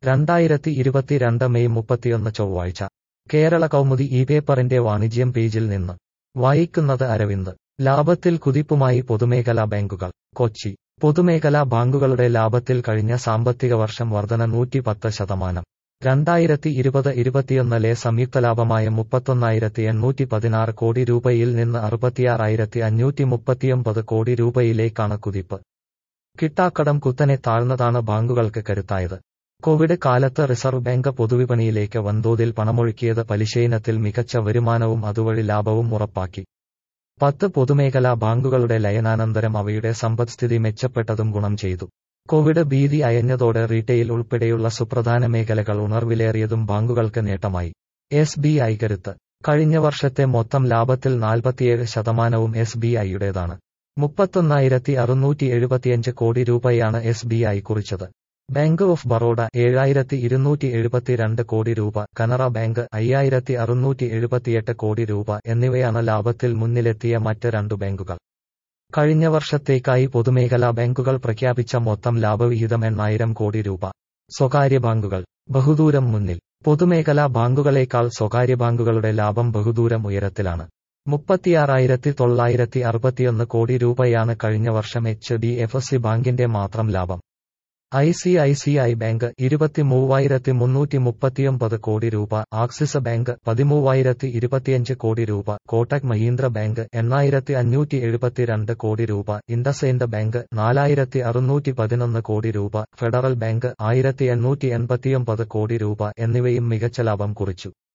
രണ്ടായിരത്തി ഇരുപത്തിരണ്ട് മെയ് മുപ്പത്തിയൊന്ന് ചൊവ്വാഴ്ച കേരള കൗമുദി ഈ പേപ്പറിന്റെ വാണിജ്യം പേജിൽ നിന്ന് വായിക്കുന്നത് അരവിന്ദ് ലാഭത്തിൽ കുതിപ്പുമായി പൊതുമേഖലാ ബാങ്കുകൾ കൊച്ചി പൊതുമേഖലാ ബാങ്കുകളുടെ ലാഭത്തിൽ കഴിഞ്ഞ സാമ്പത്തിക വർഷം വർധന നൂറ്റി പത്ത് ശതമാനം രണ്ടായിരത്തി ഇരുപത് ഇരുപത്തിയൊന്നിലെ സംയുക്ത ലാഭമായ മുപ്പത്തൊന്നായിരത്തി എണ്ണൂറ്റി പതിനാറ് കോടി രൂപയിൽ നിന്ന് അറുപത്തിയാറായിരത്തി അഞ്ഞൂറ്റി മുപ്പത്തിയൊമ്പത് കോടി രൂപയിലേക്കാണ് കുതിപ്പ് കിട്ടാക്കടം കുത്തനെ താഴ്ന്നതാണ് ബാങ്കുകൾക്ക് കരുത്തായത് കോവിഡ് കാലത്ത് റിസർവ് ബാങ്ക് പൊതുവിപണിയിലേക്ക് വൻതോതിൽ പണമൊഴുക്കിയത് പലിശയിനത്തിൽ മികച്ച വരുമാനവും അതുവഴി ലാഭവും ഉറപ്പാക്കി പത്ത് പൊതുമേഖലാ ബാങ്കുകളുടെ ലയനാനന്തരം അവയുടെ സമ്പദ്സ്ഥിതി മെച്ചപ്പെട്ടതും ഗുണം ചെയ്തു കോവിഡ് ഭീതി അയഞ്ഞതോടെ റീറ്റെയിൽ ഉൾപ്പെടെയുള്ള സുപ്രധാന മേഖലകൾ ഉണർവിലേറിയതും ബാങ്കുകൾക്ക് നേട്ടമായി എസ് ബി ഐ കരുത്ത് കഴിഞ്ഞ വർഷത്തെ മൊത്തം ലാഭത്തിൽ നാൽപ്പത്തിയേഴ് ശതമാനവും എസ് ബി ഐയുടേതാണ് മുപ്പത്തൊന്നായിരത്തി അറുന്നൂറ്റി എഴുപത്തിയഞ്ച് കോടി രൂപയാണ് എസ് ബി ഐ കുറിച്ചത് ബാങ്ക് ഓഫ് ബറോഡ ഏഴായിരത്തി ഇരുന്നൂറ്റി എഴുപത്തിരണ്ട് കോടി രൂപ കനറ ബാങ്ക് അയ്യായിരത്തി അറുന്നൂറ്റി എഴുപത്തിയെട്ട് കോടി രൂപ എന്നിവയാണ് ലാഭത്തിൽ മുന്നിലെത്തിയ മറ്റ് രണ്ടു ബാങ്കുകൾ കഴിഞ്ഞ വർഷത്തേക്കായി പൊതുമേഖലാ ബാങ്കുകൾ പ്രഖ്യാപിച്ച മൊത്തം ലാഭവിഹിതം എണ്ണായിരം കോടി രൂപ സ്വകാര്യ ബാങ്കുകൾ ബഹുദൂരം മുന്നിൽ പൊതുമേഖലാ ബാങ്കുകളേക്കാൾ സ്വകാര്യ ബാങ്കുകളുടെ ലാഭം ബഹുദൂരം ഉയരത്തിലാണ് മുപ്പത്തിയാറായിരത്തി തൊള്ളായിരത്തി അറുപത്തിയൊന്ന് കോടി രൂപയാണ് കഴിഞ്ഞ വർഷം എച്ച് ഡി എഫ് സി ബാങ്കിന്റെ മാത്രം ലാഭം I C I C I bank ഇരുപത്തി മൂവായിരത്തി മുന്നൂറ്റി മുപ്പത്തിയൊമ്പത് കോടി രൂപ ആക്സിസ് ബാങ്ക് പതിമൂവായിരത്തി ഇരുപത്തിയഞ്ച് കോടി രൂപ കോട്ടക് മഹീന്ദ്ര ബാങ്ക് എണ്ണായിരത്തി അഞ്ഞൂറ്റി എഴുപത്തിരണ്ട് കോടി രൂപ ഇൻഡസൈൻഡ് ബാങ്ക് നാലായിരത്തി അറുന്നൂറ്റി പതിനൊന്ന് കോടി രൂപ ഫെഡറൽ ബാങ്ക് ആയിരത്തി എണ്ണൂറ്റി എൺപത്തിയൊമ്പത് കോടി രൂപ എന്നിവയും മികച്ച ലാഭം കുറിച്ചു